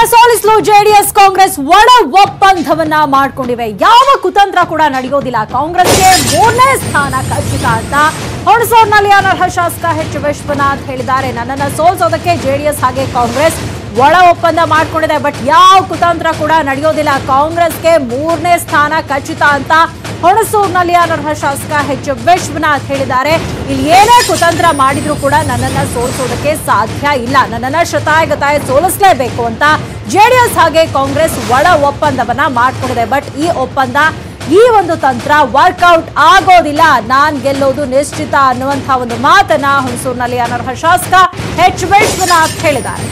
ಜನನ ಸೋಲಿಸಲು ಜೆಡಿಎಸ್ ಕಾಂಗ್ರೆಸ್ ಒಳ ಒಪ್ಪಂದವನ್ನ ಮಾಡ್ಕೊಂಡಿವೆ ಯಾವ ಕುತಂತ್ರ ಕೂಡ ನಡೆಯೋದಿಲ್ಲ ಕಾಂಗ್ರೆಸ್ಗೆ ಮೂರನೇ ಸ್ಥಾನ ಖಚಿತ ಅಂತ ಹುಣಸೂರಿನಲ್ಲಿ ಅನರ್ಹ ಶಾಸಕ ಎಚ್ ವಿಶ್ವನಾಥ್ ಹೇಳಿದ್ದಾರೆ ನನ್ನನ್ನ ಸೋಲಿಸೋದಕ್ಕೆ ಜೆಡಿಎಸ್ ಹಾಗೆ ಕಾಂಗ್ರೆಸ್ ಒಳ ಒಪ್ಪಂದ ಮಾಡ್ಕೊಂಡಿದೆ ಬಟ್ ಯಾವ ಕುತಂತ್ರ ಕೂಡ ನಡೆಯೋದಿಲ್ಲ ಕಾಂಗ್ರೆಸ್ಗೆ ಮೂರನೇ ಸ್ಥಾನ ಖಚಿತ ಅಂತ ಹುಣಸೂರಿನಲ್ಲಿ ಅನರ್ಹ ಶಾಸಕ ಎಚ್ ವಿಶ್ವನಾಥ್ ಹೇಳಿದ್ದಾರೆ ಇಲ್ಲಿ ಏನೇ ಕುತಂತ್ರ ಮಾಡಿದ್ರು ಕೂಡ ನನ್ನನ್ನ ಸೋಲಿಸೋದಕ್ಕೆ ಸಾಧ್ಯ ಇಲ್ಲ ನನ್ನನ್ನ ಶತಾಯಗತಾಯ ಸೋಲಿಸಲೇಬೇಕು ಅಂತ ಜೆಡಿಎಸ್ ಹಾಗೆ ಕಾಂಗ್ರೆಸ್ ಒಳ ಒಪ್ಪಂದವನ್ನ ಮಾಡ್ಕೊಂಡಿದೆ ಬಟ್ ಈ ಒಪ್ಪಂದ ಈ ಒಂದು ತಂತ್ರ ವರ್ಕೌಟ್ ಆಗೋದಿಲ್ಲ ನಾನ್ ಗೆಲ್ಲೋದು ನಿಶ್ಚಿತ ಅನ್ನುವಂಥ ಒಂದು ಮಾತನ್ನ ಹುಣಸೂರಿನಲ್ಲಿ ಅನರ್ಹ ಶಾಸಕ ಎಚ್ ವಿಶ್ವನಾಥ್ ಹೇಳಿದ್ದಾರೆ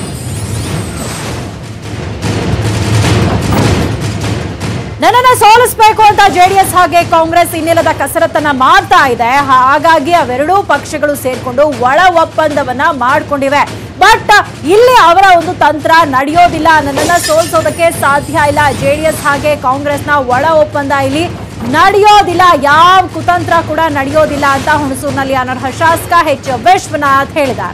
ನನ್ನನ್ನ ಸೋಲಿಸಬೇಕು ಅಂತ ಜೆಡಿಎಸ್ ಹಾಗೆ ಕಾಂಗ್ರೆಸ್ ಇನ್ನಿಲ್ಲದ ಕಸರತ್ತನ್ನ ಮಾಡ್ತಾ ಇದೆ ಹಾಗಾಗಿ ಅವೆರಡೂ ಪಕ್ಷಗಳು ಸೇರ್ಕೊಂಡು ಒಳ ಒಪ್ಪಂದವನ್ನ ಮಾಡ್ಕೊಂಡಿವೆ ಬಟ್ ಇಲ್ಲಿ ಅವರ ಒಂದು ತಂತ್ರ ನಡೆಯೋದಿಲ್ಲ ನನ್ನನ್ನ ಸೋಲಿಸೋದಕ್ಕೆ ಸಾಧ್ಯ ಇಲ್ಲ ಜೆಡಿಎಸ್ ಹಾಗೆ ಕಾಂಗ್ರೆಸ್ನ ಒಳ ಒಪ್ಪಂದ ಇಲ್ಲಿ ನಡೆಯೋದಿಲ್ಲ ಯಾವ ಕುತಂತ್ರ ಕೂಡ ನಡೆಯೋದಿಲ್ಲ ಅಂತ ಹುಣಸೂರಿನಲ್ಲಿ ಅನರ್ಹ ಶಾಸಕ ಎಚ್ ವಿಶ್ವನಾಥ್ ಹೇಳಿದ್ದಾರೆ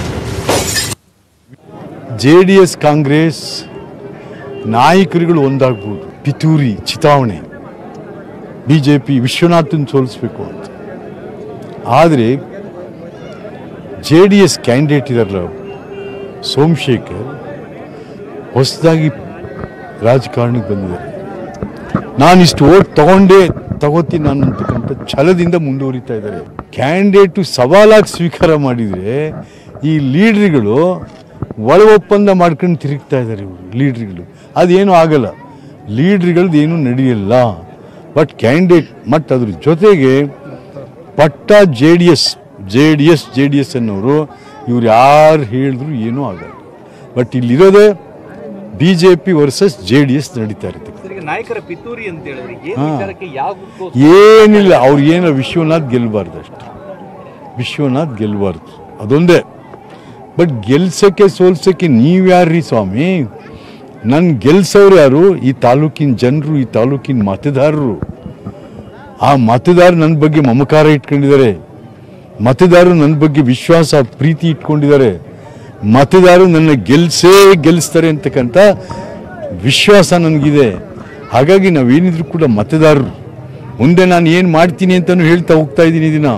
ಜೆ ಡಿ ಎಸ್ ಕಾಂಗ್ರೆಸ್ ನಾಯಕರುಗಳು ಒಂದಾಗ್ಬೋದು ಪಿತೂರಿ ಚಿತಾವಣೆ ಬಿ ಜೆ ಪಿ ವಿಶ್ವನಾಥನ್ ಸೋಲಿಸ್ಬೇಕು ಅಂತ ಆದರೆ ಜೆ ಡಿ ಎಸ್ ಕ್ಯಾಂಡಿಡೇಟ್ ಇದಾರಲ್ಲ ಸೋಮಶೇಖರ್ ಹೊಸದಾಗಿ ರಾಜಕಾರಣಕ್ಕೆ ಬಂದಿದ್ದಾರೆ ನಾನಿಷ್ಟು ಓಟ್ ತಗೊಂಡೇ ತಗೋತೀನಿ ನಾನು ಅಂತಕ್ಕಂಥ ಛಲದಿಂದ ಮುಂದುವರಿತಾ ಇದ್ದಾರೆ ಕ್ಯಾಂಡಿಡೇಟು ಸವಾಲಾಗಿ ಸ್ವೀಕಾರ ಮಾಡಿದರೆ ಈ ಲೀಡ್ರಿಗಳು ಒಳ ಒಪ್ಪಂದ ಮಾಡ್ಕೊಂಡು ತಿರುಗ್ತಾ ಇದ್ದಾರೆ ಇವರು ಲೀಡ್ರಿಗಳು ಅದೇನು ಆಗಲ್ಲ ಲೀಡ್ರಿಗಳದ್ದು ಏನೂ ನಡೆಯಲ್ಲ ಬಟ್ ಕ್ಯಾಂಡಿಡೇಟ್ ಮತ್ತು ಅದ್ರ ಜೊತೆಗೆ ಪಟ್ಟ J D S J D S J D S ಅನ್ನೋರು ಇವ್ರು ಯಾರು ಹೇಳಿದ್ರು ಏನೂ ಆಗಲ್ಲ ಬಟ್ ಇಲ್ಲಿರೋದೇ B J P versus J D S ನಡೀತಾ ಇರುತ್ತೆ ಸರ್, ಈಗ ನಾಯಕರ ಪಿತೂರಿ ಅಂತ ಹೇಳಿದ್ರೆ ಏನ್ ಹಾ. ವಿಚಾರಕ್ಕೆ ಯಾವ ಏನಿಲ್ಲ ಅವ್ರು ಏನು ವಿಶ್ವನಾಥ್ ಗೆಲ್ಲಬಾರ್ದು ಅಷ್ಟೆ ವಿಶ್ವನಾಥ್ ಗೆಲ್ಲಬಾರ್ದು ಅದೊಂದೇ ಬಟ್ ಗೆಲ್ಸಕ್ಕೆ ಸೋಲ್ಸಕ್ಕೆ ನೀವ್ಯಾರ್ರಿ ಸ್ವಾಮಿ ನನ್ನ ಗೆಲ್ಸೋರು ಯಾರು ಈ ತಾಲೂಕಿನ ಜನರು ಈ ತಾಲೂಕಿನ ಮತದಾರರು ಆ ಮತದಾರರು ನನ್ನ ಬಗ್ಗೆ ಮಮಕಾರ ಇಟ್ಕೊಂಡಿದ್ದಾರೆ ಮತದಾರರು ನನ್ನ ಬಗ್ಗೆ ವಿಶ್ವಾಸ ಪ್ರೀತಿ ಇಟ್ಕೊಂಡಿದ್ದಾರೆ ಮತದಾರರು ನನ್ನ ಗೆಲ್ಸೇ ಗೆಲ್ಲಿಸ್ತಾರೆ ಅಂತಕ್ಕಂಥ ವಿಶ್ವಾಸ ನನಗಿದೆ ಹಾಗಾಗಿ ನಾವೇನಿದ್ರು ಕೂಡ ಮತದಾರರು ಮುಂದೆ ನಾನು ಏನು ಮಾಡ್ತೀನಿ ಅಂತಲೂ ಹೇಳ್ತಾ ಹೋಗ್ತಾ ಇದ್ದೀನಿ ದಿನ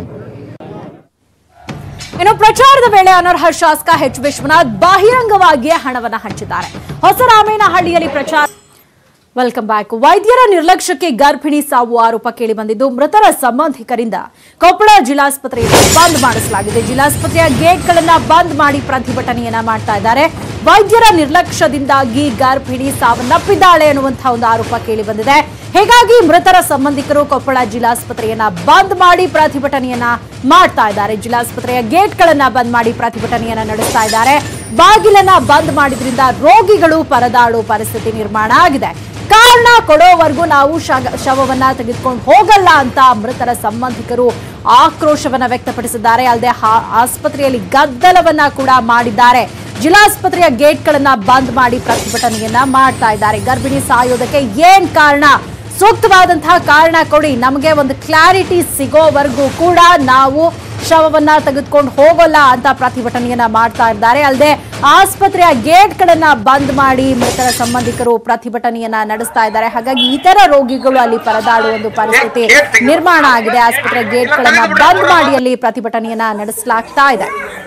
ಇನ್ನು ಪ್ರಚಾರದ ವೇಳೆ ಅನರ್ಹ ಶಾಸಕ ಎಚ್ ವಿಶ್ವನಾಥ್ ಬಹಿರಂಗವಾಗಿಯೇ ಹಣವನ್ನ ಹಂಚಿದ್ದಾರೆ ಹೊಸರಾಮೇನಹಳ್ಳಿಯಲ್ಲಿ ಪ್ರಚಾರ ವೆಲ್ಕಮ್ ಬ್ಯಾಕ್ ವೈದ್ಯರ ನಿರ್ಲಕ್ಷ್ಯಕ್ಕೆ ಗರ್ಭಿಣಿ ಸಾವು ಆರೋಪ ಕೇಳಿ ಬಂದಿದ್ದು ಮೃತರ ಸಂಬಂಧಿಕರಿಂದ ಕೊಪ್ಪಳ ಜಿಲ್ಲಾಸ್ಪತ್ರೆಯನ್ನು ಬಂದ್ ಮಾಡಿಸಲಾಗಿದೆ ಜಿಲ್ಲಾಸ್ಪತ್ರೆಯ ಗೇಟ್ಗಳನ್ನ ಬಂದ್ ಮಾಡಿ ಪ್ರತಿಭಟನೆಯನ್ನ ಮಾಡ್ತಾ ಇದ್ದಾರೆ ವೈದ್ಯರ ನಿರ್ಲಕ್ಷ್ಯದಿಂದಾಗಿ ಗರ್ಭಿಣಿ ಸಾವನ್ನಪ್ಪಿದ್ದಾಳೆ ಅನ್ನುವಂತಹ ಒಂದು ಆರೋಪ ಕೇಳಿ ಬಂದಿದೆ ಹೀಗಾಗಿ ಮೃತರ ಸಂಬಂಧಿಕರು ಕೊಪ್ಪಳ ಜಿಲ್ಲಾಸ್ಪತ್ರೆಯನ್ನ ಬಂದ್ ಮಾಡಿ ಪ್ರತಿಭಟನೆಯನ್ನ ಮಾಡ್ತಾ ಇದ್ದಾರೆ ಜಿಲ್ಲಾಸ್ಪತ್ರೆಯ ಗೇಟ್ಗಳನ್ನ ಬಂದ್ ಮಾಡಿ ಪ್ರತಿಭಟನೆಯನ್ನ ನಡೆಸ್ತಾ ಇದ್ದಾರೆ ಬಾಗಿಲನ್ನ ಬಂದ್ ಮಾಡಿದ್ರಿಂದ ರೋಗಿಗಳು ಪರದಾಡೋ ಪರಿಸ್ಥಿತಿ ನಿರ್ಮಾಣ ಆಗಿದೆ ಕಾರಣ ಕೊಡೋವರೆಗೂ ನಾವು ಶಗ- ಶವವನ್ನ ತೆಗೆದುಕೊಂಡು ಹೋಗಲ್ಲ ಅಂತ ಮೃತರ ಸಂಬಂಧಿಕರು ಆಕ್ರೋಶವನ್ನ ವ್ಯಕ್ತಪಡಿಸಿದ್ದಾರೆ ಅಲ್ಲದೆ ಹಾ- ಆಸ್ಪತ್ರೆಯಲ್ಲಿ ಗದ್ದಲವನ್ನ ಕೂಡ ಮಾಡಿದ್ದಾರೆ ಜಿಲ್ಲಾಸ್ಪತ್ರೆಯ ಗೇಟ್ಗಳನ್ನ ಬಂದ್ ಮಾಡಿ ಪ್ರತಿಭಟನೆಯನ್ನ ಮಾಡ್ತಾ ಇದ್ದಾರೆ ಗರ್ಭಿಣಿ ಸಾಯೋದಕ್ಕೆ ಏನ್ ಕಾರಣ ಸೂಕ್ತವಾದಂತಹ ಕಾರಣ ಕೊಡಿ ನಮಗೆ ಒಂದು ಕ್ಲಾರಿಟಿ ಸಿಗೋವರೆಗೂ ಕೂಡ ನಾವು ಶವವನ್ನ ತೆಗೆದುಕೊಂಡು ಹೋಗೋಲ್ಲ ಅಂತ ಪ್ರತಿಭಟನೆಯನ್ನ ಮಾಡ್ತಾ ಇದ್ದಾರೆ ಅಲ್ಲದೆ ಆಸ್ಪತ್ರೆಯ ಗೇಟ್ಗಳನ್ನ ಬಂದ್ ಮಾಡಿ ಮೃತರ ಸಂಬಂಧಿಕರು ಪ್ರತಿಭಟನೆಯನ್ನ ನಡೆಸ್ತಾ ಇದ್ದಾರೆ ಹಾಗಾಗಿ ಇತರ ರೋಗಿಗಳು ಅಲ್ಲಿ ಪರದಾಡುವ ಒಂದು ಪರಿಸ್ಥಿತಿ ನಿರ್ಮಾಣ ಆಗಿದೆ ಆಸ್ಪತ್ರೆ ಗೇಟ್ಗಳನ್ನ ಬಂದ್ ಮಾಡಿ ಅಲ್ಲಿ ಪ್ರತಿಭಟನೆಯನ್ನ ನಡೆಸಲಾಗ್ತಾ ಇದೆ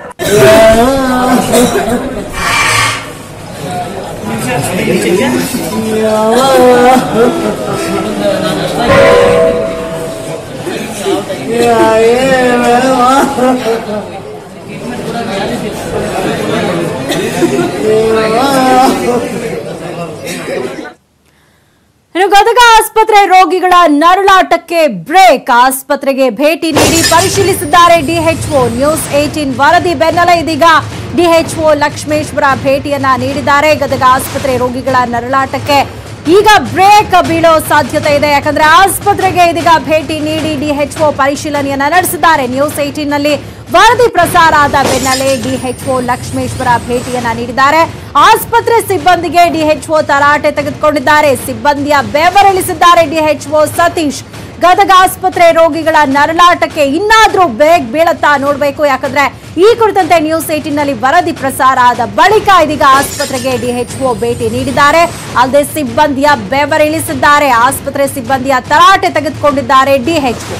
ಇನ್ನು ಗದಗ ಆಸ್ಪತ್ರೆ ರೋಗಿಗಳ ನರಳಾಟಕ್ಕೆ ಬ್ರೇಕ್ ಆಸ್ಪತ್ರೆಗೆ ಭೇಟಿ ನೀಡಿ ಪರಿಶೀಲಿಸಿದ್ದಾರೆ ಡಿಎಚ್ಒ ನ್ಯೂಸ್ ಏಟೀನ್ ವರದಿ ಬೆನ್ನಲ್ಲೇ ಇದೀಗ ಡಿಎಚ್ಒ ಲಕ್ಷ್ಮೇಶ್ವರ ಭೇಟಿಯನ್ನ ನೀಡಿದ್ದಾರೆ ಗದಗ ಆಸ್ಪತ್ರೆ ರೋಗಿಗಳ ನರಳಾಟಕ್ಕೆ ಈಗ ಬ್ರೇಕ್ ಬೀಳೋ ಸಾಧ್ಯತೆ ಇದೆ ಯಾಕಂದ್ರೆ ಆಸ್ಪತ್ರೆಗೆ ಇದೀಗ ಭೇಟಿ ನೀಡಿ ಡಿಎಚ್ಒ ಪರಿಶೀಲನೆಯನ್ನ ನಡೆಸಿದ್ದಾರೆ ನ್ಯೂಸ್ ಏಟೀನ್ ನಲ್ಲಿ ವರದಿ ಪ್ರಸಾರ ಆದ ಬೆನ್ನಲ್ಲೇ ಡಿಎಚ್ಒ ಲಕ್ಷ್ಮೇಶ್ವರ ಭೇಟಿಯನ್ನ ನೀಡಿದ್ದಾರೆ ಆಸ್ಪತ್ರೆ ಸಿಬ್ಬಂದಿಗೆ ಡಿಎಚ್ಒ ತರಾಟೆ ತೆಗೆದುಕೊಂಡಿದ್ದಾರೆ ಸಿಬ್ಬಂದಿಯ ಬೆವರಿಳಿಸಿದ್ದಾರೆ ಡಿಎಚ್ಒ ಸತೀಶ್ ಗದಗ ಆಸ್ಪತ್ರೆ ರೋಗಿಗಳ ನರಳಾಟಕ್ಕೆ ಇನ್ನಾದ್ರೂ ಬೇಗ ಬೀಳತ್ತಾ ನೋಡ್ಬೇಕು ಯಾಕಂದ್ರೆ ಈ ಕುರಿತಂತೆ ನ್ಯೂಸ್ ಏಟಿನ್ ನಲ್ಲಿ ವರದಿ ಪ್ರಸಾರ ಆದ ಬಳಿಕ ಇದೀಗ ಆಸ್ಪತ್ರೆಗೆ ಡಿಎಚ್ಒ ಭೇಟಿ ನೀಡಿದ್ದಾರೆ ಅಲ್ಲದೆ ಸಿಬ್ಬಂದಿಯ ಬೆವರಿಳಿಸಿದ್ದಾರೆ ಆಸ್ಪತ್ರೆ ಸಿಬ್ಬಂದಿಯ ತರಾಟೆ ತೆಗೆದುಕೊಂಡಿದ್ದಾರೆ ಡಿಎಚ್ಒ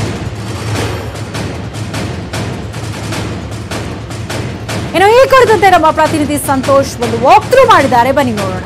ಇನ್ನು ಈ ಕುರಿತಂತೆ ನಮ್ಮ ಪ್ರತಿನಿಧಿ ಸಂತೋಷ್ ಒಂದು ವಾಕ್ ಥ್ರೂ ಮಾಡಿದ್ದಾರೆ ಬನ್ನಿ ನೋಡೋಣ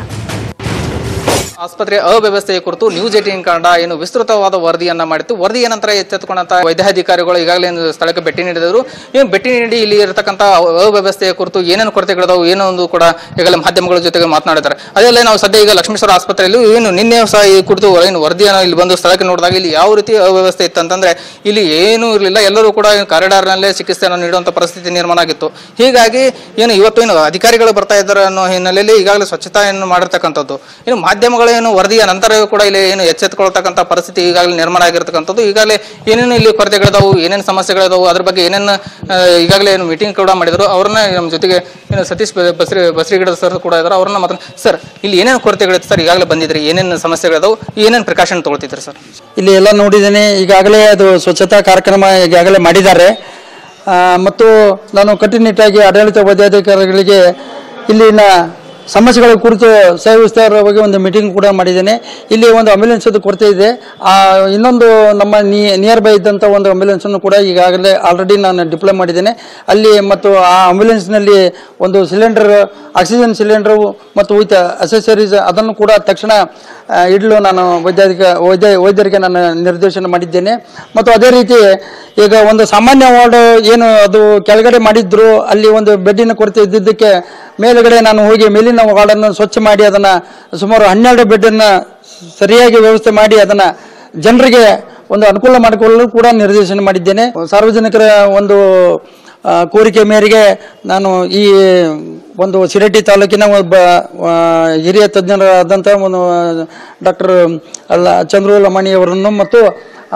ಆಸ್ಪತ್ರೆ ಅವ್ಯವಸ್ಥೆಯ ಕುರಿತು ನ್ಯೂಸ್ ಏಟೀನ್ ಕನ್ನಡ ಏನು ವಿಸ್ತೃತವಾದ ವರದಿಯನ್ನ ಮಾಡಿತ್ತು ವರದಿಯ ನಂತರ ಎಚ್ಚೆತ್ತುಕೊಂಡಂತ ವೈದ್ಯಾಧಿಕಾರಿಗಳು ಈಗಾಗಲೇ ಒಂದು ಸ್ಥಳಕ್ಕೆ ಭೇಟಿ ನೀಡಿದರು ಏನು ಭೇಟಿ ನೀಡಿ ಇಲ್ಲಿ ಇರತಕ್ಕಂತ ಅವ್ಯವಸ್ಥೆಯ ಕುರಿತು ಏನೇನು ಕೊರತೆಗಳಿದಾವು ಏನೋ ಒಂದು ಕೂಡ ಈಗಾಗಲೇ ಮಾಧ್ಯಮಗಳ ಜೊತೆಗೆ ಮಾತನಾಡಿದ್ದಾರೆ ಅದೆಲ್ಲ ನಾವು ಸದ್ಯ ಈಗ ಲಕ್ಷ್ಮೇಶ್ವರ ಆಸ್ಪತ್ರೆಯಲ್ಲಿ ಏನು ನಿನ್ನೆ ಸಹ ಈ ಕುರಿತು ಏನು ವರದಿಯನ್ನು ಇಲ್ಲಿ ಬಂದು ಸ್ಥಳಕ್ಕೆ ನೋಡಿದಾಗ ಇಲ್ಲಿ ಯಾವ ರೀತಿ ಅವ್ಯವಸ್ಥೆ ಇತ್ತು ಅಂತಂದ್ರೆ ಇಲ್ಲಿ ಏನೂ ಇರಲಿಲ್ಲ ಎಲ್ಲರೂ ಕೂಡ ಕಾರಿಡಾರ್ನಲ್ಲೇ ಚಿಕಿತ್ಸೆಯನ್ನು ನೀಡುವಂತ ಪರಿಸ್ಥಿತಿ ನಿರ್ಮಾಣ ಆಗಿತ್ತು ಹೀಗಾಗಿ ಏನು ಇವತ್ತು ಏನು ಅಧಿಕಾರಿಗಳು ಬರ್ತಾ ಇದ್ದಾರೆ ಅನ್ನೋ ಹಿನ್ನೆಲೆಯಲ್ಲಿ ಈಗಾಗಲೇ ಸ್ವಚ್ಛತೆಯನ್ನು ಮಾಡಿರ್ತಕ್ಕಂಥದ್ದು ಇನ್ನು ಮಾಧ್ಯಮಗಳು ಏನು ವರದಿಯ ನಂತರವೂ ಕೂಡ ಇಲ್ಲಿ ಏನು ಎಚ್ಚೆತ್ತುಕೊಳ್ತಕ್ಕಂಥ ಪರಿಸ್ಥಿತಿ ಈಗಾಗಲೇ ನಿರ್ಮಾಣ ಆಗಿರ್ತಕ್ಕಂಥದ್ದು ಈಗಾಗಲೇ ಏನೇನು ಇಲ್ಲಿ ಕೊರತೆಗಳಿದಾವು ಏನೇನು ಸಮಸ್ಯೆಗಳಿದಾವು ಅದ್ರ ಬಗ್ಗೆ ಏನೇನು ಆ, ಈಗಾಗಲೇ ಏನು ಮೀಟಿಂಗ್ ಕೂಡ ಮಾಡಿದ್ರು ಅವ್ರನ್ನ ನಮ್ಮ ಜೊತೆಗೆ ಏನು ಸತೀಶ್ ಬ- ಬಸ್ರಿ ಬಸ್ರಿಗಿಡ ಸರ್ ಕೂಡ ಇದ್ದಾರೆ ಅವ್ರನ್ನ ಮಾತ್ರ ಸರ್ ಇಲ್ಲಿ ಏನೇನು ಕೊರತೆಗಳಿತ್ತು ಸರ್ ಈಗಾಗಲೇ ಬಂದಿದ್ರಿ ಏನೇನು ಸಮಸ್ಯೆಗಳಿದಾವು ಏನೇನು ಪ್ರಿಕಾಷನ್ ತಗೊಳ್ತಿದ್ರಿ ಸರ್ ಇಲ್ಲಿ ಎಲ್ಲ ನೋಡಿದ್ದೇನೆ ಈಗಾಗಲೇ ಅದು ಸ್ವಚ್ಛತಾ ಕಾರ್ಯಕ್ರಮ ಈಗಾಗಲೇ ಮಾಡಿದ್ದಾರೆ ಆ, ಮತ್ತು ನಾನು ಕಟ್ಟುನಿಟ್ಟಾಗಿ ಆಡಳಿತ ವೈದ್ಯಾಧಿಕಾರಿಗಳಿಗೆ ಇಲ್ಲಿನ ಸಮಸ್ಯೆಗಳ ಕುರಿತು ಸೇವೆ ವಿಸ್ತಾರವಾಗಿ ಒಂದು ಮೀಟಿಂಗ್ ಕೂಡ ಮಾಡಿದ್ದೇನೆ ಇಲ್ಲಿ ಒಂದು ಆಂಬ್ಯುಲೆನ್ಸ್ ಕೊರತೆ ಇದೆ ಆ, ಇನ್ನೊಂದು ನಮ್ಮ ನಿಯರ್ ಬೈ ಇದ್ದಂಥ ಒಂದು ಆಂಬ್ಯುಲೆನ್ಸನ್ನು ಕೂಡ ಈಗಾಗಲೇ ಆಲ್ರೆಡಿ ನಾನು ಡಿಪ್ಲೈ ಮಾಡಿದ್ದೇನೆ ಅಲ್ಲಿ ಮತ್ತು ಆ ಆಂಬ್ಯುಲೆನ್ಸ್ನಲ್ಲಿ ಒಂದು ಸಿಲಿಂಡರ್ ಆಕ್ಸಿಜನ್ ಸಿಲಿಂಡರ್ ಮತ್ತು ವಿತ್ ಅಸೆಸರೀಸ್ ಅದನ್ನು ಕೂಡ ತಕ್ಷಣ ಆ, ಇಡಲು ನಾನು ವೈದ್ಯಾಧಿಕ ವೈದ್ಯ ವೈದ್ಯರಿಗೆ ನಾನು ನಿರ್ದೇಶನ ಮಾಡಿದ್ದೇನೆ ಮತ್ತು ಅದೇ ರೀತಿ ಈಗ ಒಂದು ಸಾಮಾನ್ಯ ವಾರ್ಡ್ ಏನು ಅದು ಕೆಳಗಡೆ ಮಾಡಿದ್ರು ಅಲ್ಲಿ ಒಂದು ಬೆಡ್ಡಿನ ಕೊರತೆ ಇದ್ದಿದ್ದಕ್ಕೆ ಮೇಲುಗಡೆ ನಾನು ಹೋಗಿ ಮೇಲಿನ ವಾರ್ಡನ್ನು ಸ್ವಚ್ಛ ಮಾಡಿ ಅದನ್ನು ಸುಮಾರು ಹನ್ನೆರಡು ಬೆಡ್ಡನ್ನು ಸರಿಯಾಗಿ ವ್ಯವಸ್ಥೆ ಮಾಡಿ ಅದನ್ನು ಜನರಿಗೆ ಒಂದು ಅನುಕೂಲ ಮಾಡಿಕೊಳ್ಳಲು ಕೂಡ ನಿರ್ದೇಶನ ಮಾಡಿದ್ದೇನೆ ಸಾರ್ವಜನಿಕರ ಒಂದು ಆ, ಕೋರಿಕೆ ಮೇರೆಗೆ ನಾನು ಈ ಒಂದು ಸಿರಟ್ಟಿ ತಾಲೂಕಿನ ಒಬ್ಬ ಆ, ಹಿರಿಯ ತಜ್ಞರಾದಂಥ ಒಂದು ಡಾಕ್ಟರ್ ಅಲ್ಲ ಚಂದ್ರು ಲಮಾಣಿಯವರನ್ನು ಮತ್ತು ಆ,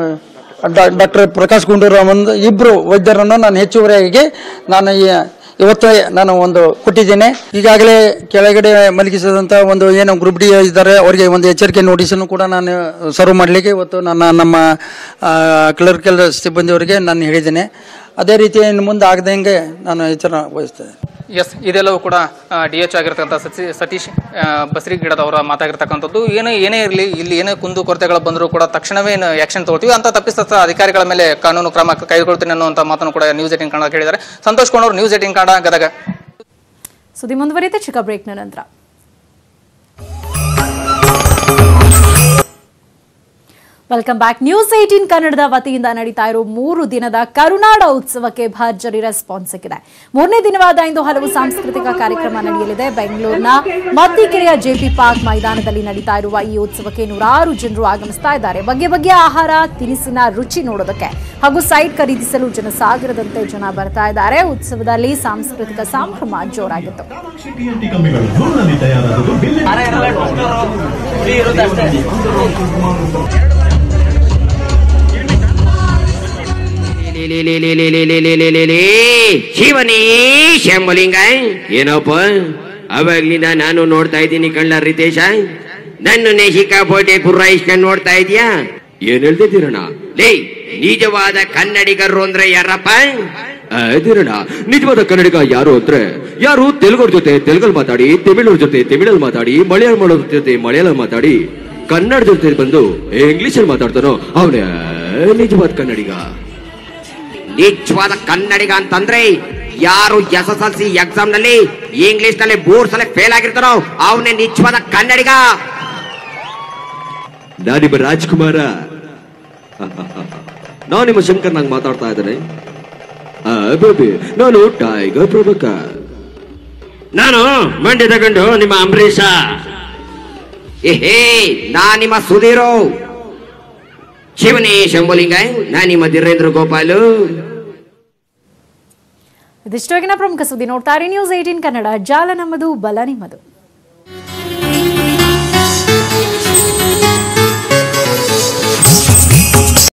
ಡಾ- ಡಾಕ್ಟರ್ ಪ್ರಕಾಶ್ ಗುಂಡೂರಾವ್ ಇಬ್ಬರು ವೈದ್ಯರನ್ನು ನಾನು ಹೆಚ್ಚುವರಿಯಾಗಿ ನಾನು ಈ ಇವತ್ತು ನಾನು ಒಂದು ಕೊಟ್ಟಿದ್ದೇನೆ ಈಗಾಗಲೇ ಕೆಳಗಡೆ ಮಲಗಿಸಿದಂಥ ಒಂದು ಏನು ಗ್ರೂಪ್ ಡಿ ಇದ್ದಾರೆ ಅವರಿಗೆ ಒಂದು ಎಚ್ಚರಿಕೆ ನೋಟಿಸನ್ನು ಕೂಡ ನಾನು ಸರ್ವ್ ಮಾಡಲಿಕ್ಕೆ ಇವತ್ತು ನನ್ನ ನಮ್ಮ ಕ್ಲರ್ಕಲ್ ಸಿಬ್ಬಂದಿಯವರಿಗೆ ನಾನು ಹೇಳಿದ್ದೇನೆ ಅದೇ ರೀತಿ ಇನ್ನು ಮುಂದೆ ಆಗದಂಗೆ ನಾನು ಎಚ್ಚರ ವಹಿಸ್ತೇನೆ ಎಸ್ ಇದೆಲ್ಲವೂ ಕೂಡ ಡಿ ಎಚ್ ಆಗಿರ್ತಕ್ಕಂಥ ಸತಿ ಸತೀಶ್ ಆ, ಬಸ್ರಿಗಿಡದವರ ಮಾತಾಗಿರ್ತಕ್ಕಂಥದ್ದು ಏನೇ ಏನೇ ಇರಲಿ ಇಲ್ಲಿ ಏನೇ ಕುಂದು ಕೊರತೆಗಳು ಬಂದರೂ ಕೂಡ ತಕ್ಷಣವೇ ಏನು ಆಕ್ಷನ್ ತಗೊಳ್ತೀವಿ ಅಂತ ತಪ್ಪಿಸ್ತ ಅಧಿಕಾರಿಗಳ ಮೇಲೆ ಕಾನೂನು ಕ್ರಮ ಕೈಗೊಳ್ತೀನಿ ಅನ್ನುವಂಥ ಮಾತನ್ನು ಕೂಡ ನ್ಯೂಸ್ ಏಟಿನ್ ಕನ್ನಡ ಕೇಳಿದ್ದಾರೆ ಸಂತೋಷ್ ಕೊಂಡವ್ರು ನ್ಯೂಸ್ ಏಟಿನ್ ಕನ್ನಡ ಗದಗ ಸುದ್ದಿ ಮುಂದುವರಿಯುತ್ತೆ ಚಿಕ್ಕ ಬ್ರೇಕ್ನ ನಂತರ ವೆಲ್ಕಮ್ ಬ್ಯಾಕ್ ನ್ಯೂಸ್ ಏಟೀನ್ ಕನ್ನಡದ ವತಿಯಿಂದ ನಡೀತಾ ಇರೋ ಮೂರು ದಿನದ ಕರುನಾಡ ಉತ್ಸವಕ್ಕೆ ಭರ್ಜರಿ ರೆಸ್ಪಾನ್ಸ್ ಸಿಕ್ಕಿದೆ ಮೂರನೇ ದಿನವಾದ ಇಂದು ಹಲವು ಸಾಂಸ್ಕೃತಿಕ ಕಾರ್ಯಕ್ರಮ ನಡೆಯಲಿದೆ ಬೆಂಗಳೂರಿನ ಮತ್ತಿಕೆರೆಯ ಜೆಪಿ ಪಾರ್ಕ್ ಮೈದಾನದಲ್ಲಿ ನಡೀತಾ ಇರುವ ಈ ಉತ್ಸವಕ್ಕೆ ನೂರಾರು ಜನರು ಆಗಮಿಸ್ತಾ ಇದ್ದಾರೆ ಬಗೆ ಬಗೆಯ ಆಹಾರ ತಿನಿಸಿನ ರುಚಿ ನೋಡೋದಕ್ಕೆ ಹಾಗೂ ಸೈಟ್ ಖರೀದಿಸಲು ಜನಸಾಗರದಂತೆ ಜನ ಬರ್ತಾ ಇದ್ದಾರೆ ಉತ್ಸವದಲ್ಲಿ ಸಾಂಸ್ಕೃತಿಕ ಸಂಭ್ರಮ ಜೋರಾಗಿತ್ತು ಟಿಎನ್ಟಿ ಕಂಬಿಗಳು ಜೂನ್ನಲ್ಲಿ ತಯಾರಾದದ್ದು ಬಿಲ್ ಶಿವನೇ ಶಂಭುಲಿಂಗ ಏನಪ್ಪ ಅವಾಗ್ಲಿಂದ ನಾನು ನೋಡ್ತಾ ಇದ್ದೀನಿ ಕಳ್ಳ ರಿತೇಶ ನನ್ನನ್ನೇ ಸಿಕ್ಕಾಪೋಟೆ ಗುರ್ರಾಯಿಸ್ಕೊಂಡು ನೋಡ್ತಾ ಇದೀಯಾ ಏನ್ ಹೇಳ್ತಿದ್ದೀರಣ್ಣ ಲೇ ನಿಜವಾದ ಕನ್ನಡಿಗರು ಅಂದ್ರೆ ಯಾರಪ್ಪ ಅದಿರಣ್ಣ ನಿಜವಾದ ಕನ್ನಡಿಗ ಯಾರು ಅಂದ್ರೆ ಯಾರು ತೆಲುಗರ ಜೊತೆ ತೆಲುಗಲ್ ಮಾತಾಡಿ ತಮಿಳವ್ರ ಜೊತೆ ತಮಿಳಲ್ಲಿ ಮಾತಾಡಿ ಮಲಯಾಳಂ ಜೊತೆ ಮಲಯಾಳಂ ಮಾತಾಡಿ ಕನ್ನಡ ಜೊತೆ ಬಂದು ಇಂಗ್ಲಿಷಲ್ಲಿ ಮಾತಾಡ್ತಾನೋ ಅವನೇ ನಿಜವಾದ ಕನ್ನಡಿಗ ನಿಜವಾದ ಕನ್ನಡಿಗ ಅಂತಂದ್ರೆ ಯಾರು S S L C exam ನಲ್ಲಿ ಇಂಗ್ಲಿಷ್ ನಲ್ಲಿ ಬೋರ್ಡ್ಸ್ ಅಲ್ಲಿ ಫೇಲ್ ಆಗಿರ್ತಾರೋ ಅವನೇ ನಿಜವಾದ ಕನ್ನಡಿಗ ನಾನಿಮ್ಮ ರಾಜ್ಕುಮಾರ ನಾನು ನಿಮ್ಮ ಶಂಕರ್ ನಂಗೆ ಮಾತಾಡ್ತಾ ಇದ್ದೇನೆ ಆ, ಬೇಬಿ ನಾನು ಟೈಗರ್ ಪ್ರಭಾಕರ್ ನಾನು ಮಂಡ್ಯ ತಗೊಂಡು ನಿಮ್ಮ ಅಂಬರೀಷ ಏಹೇ ನಾ ನಿಮ್ಮ ಸುಧೀರು ಶಿವನೇ ಶಂಭುಲಿಂಗ ನಾ ನಿಮ್ಮ ಧೀರೇಂದ್ರ ಗೋಪಾಲು ಇದಿಷ್ಟವಾಗಿನ ಪ್ರಮುಖ ಸುದ್ದಿ ನೋಡ್ತಾರೆ ನ್ಯೂಸ್ ಏಟೀನ್ ಕನ್ನಡ ಜಾಲ ನಮ್ಮದು ಬಲ ನಿಮ್ಮದು